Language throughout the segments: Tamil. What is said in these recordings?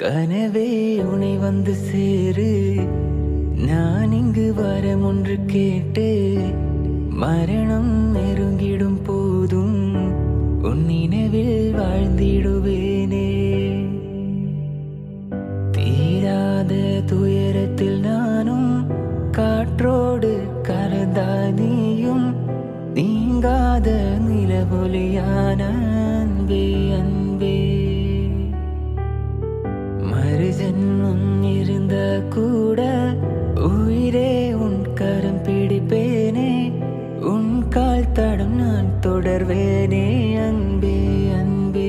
கனவே உனை வந்து சேரு நான் இங்கு வரம் ஒன்று கேட்டு மரணம் நெருங்கிடும் போதும் உன் நினைவில் வாழ்ந்திடுவேனே தீராத துயரத்தில் நானும் காற்றோடு கலந்தாய் நீயும் நீங்காத நிலவொலியான அன்பே அன்பே மறுஜன்மம் இருந்த கூட உயிரே உன் கரம் பிடிப்பேனே உன் கால் தடம் நான் தொடர்வேனே அன்பே அன்பே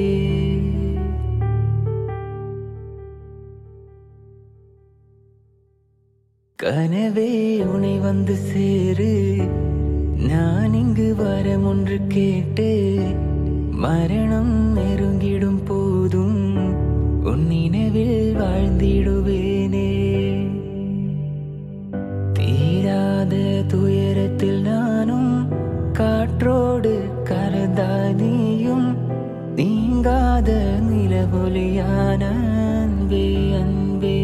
கனவே உனை வந்து சேரு நான் இங்கு வரம் ஒன்று கேட்டு மரணம் நெருங்கிடும் போதும் உன் நினைவில் வாழ்ந்திடுவேனே தீராத துயரத்தில் நானும் காற்றோடு கலந்தாய் நீயும் நீங்காத நிலவொலியான அன்பே அன்பே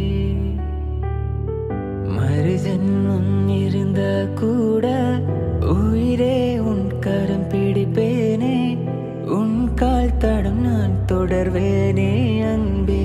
மறுஜன்மம் இருந்த கூட உயிரே உன் கரம் பிடிப்பேனே உன் கால் தடம் நான் தொடர்வேனே அன்பே